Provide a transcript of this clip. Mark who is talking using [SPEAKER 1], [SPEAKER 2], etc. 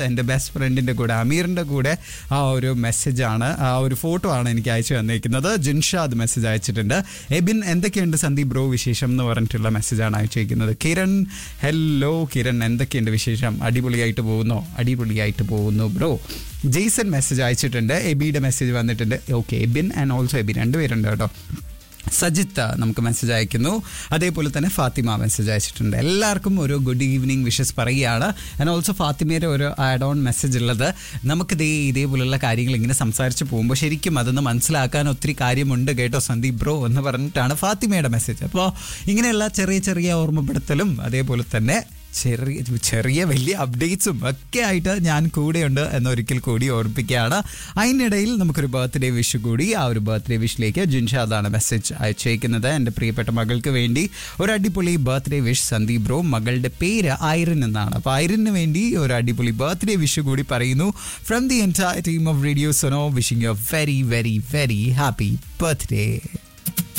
[SPEAKER 1] എൻ്റെ ബെസ്റ്റ് ഫ്രണ്ടിൻ്റെ കൂടെ അമീറിൻ്റെ കൂടെ ആ ഒരു മെസ്സേജാണ് ആ ഒരു ഫോട്ടോ ആണ് എനിക്ക് അയച്ചു തന്നിരിക്കുന്നത് ജിൻഷാദ് മെസ്സേജ് അയച്ചിട്ടുണ്ട് എബിൻ എന്തൊക്കെയുണ്ട് സന്ദീപ് ബ്രോ വിശേഷം എന്ന് പറഞ്ഞിട്ടുള്ള മെസ്സേജാണ് അയച്ചിരിക്കുന്നത് കിരൺ ഹലോ കിരൺ എന്തൊക്കെയുണ്ട് വിശേഷം അടിപൊളിയായിട്ട് പോകുന്നോ അടിപൊളിയായിട്ട് പോകുന്നു ബ്രോ ജെയ്സൺ മെസ്സേജ് അയച്ചിട്ടുണ്ട് എബിയുടെ മെസ്സേജ് വന്നിട്ടുണ്ട് okay Abin and also Abin രണ്ടുപേരുണ്ട് കേട്ടോ സജിത്ത് നമുക്ക് മെസ്സേജ് അയക്കുന്നു അതേപോലെ തന്നെ ഫാത്തിമ മെസ്സേജ് അയച്ചിട്ടുണ്ട് എല്ലാവർക്കും ഒരു ഗുഡ് ഈവനിങ് വിഷസ് പറയുകയാണ് ആൻഡ് ഓൾസോ ഫാത്തിമയുടെ ഒരു ആഡ് ഓൺ മെസ്സേജ് ഉള്ളത് നമുക്ക് ഇതേ ഇതേപോലുള്ള കാര്യങ്ങൾ ഇങ്ങനെ സംസാരിച്ച് പോകുമ്പോൾ ശരിക്കും അതൊന്ന് മനസ്സിലാക്കാൻ ഒത്തിരി കാര്യമുണ്ട് കേട്ടോ സന്ദീപ് ബ്രോ എന്ന് പറഞ്ഞിട്ടാണ് ഫാത്തിമയുടെ മെസ്സേജ് അപ്പോൾ ഇങ്ങനെയുള്ള ചെറിയ ചെറിയ ഓർമ്മപ്പെടുത്തലും അതേപോലെ തന്നെ ചെറിയ ചെറിയ വലിയ അപ്ഡേറ്റ്സും ഒക്കെ ആയിട്ട് ഞാൻ കൂടെയുണ്ട് എന്നൊരിക്കൽ കൂടി ഓർപ്പിക്കുകയാണ് അതിനിടയിൽ നമുക്കൊരു ബർത്ത്ഡേ വിഷ് കൂടി ആ ഒരു ബർത്ത്ഡേ വിഷിലേക്ക് ജിൻഷാദാണ് മെസ്സേജ് അയച്ചേക്കുന്നത് എൻ്റെ പ്രിയപ്പെട്ട മകൾക്ക് വേണ്ടി ഒരു അടിപൊളി ബർത്ത്ഡേ വിഷ് സന്ദീപ് ബ്രോ മകളുടെ പേര് ഐറിൻ എന്നാണ് അപ്പോൾ ഐറിന് വേണ്ടി ഒരു അടിപൊളി ബർത്ത്ഡേ വിഷ് കൂടി പറയുന്നു from the entire team of radio Sono wishing you very very very happy birthday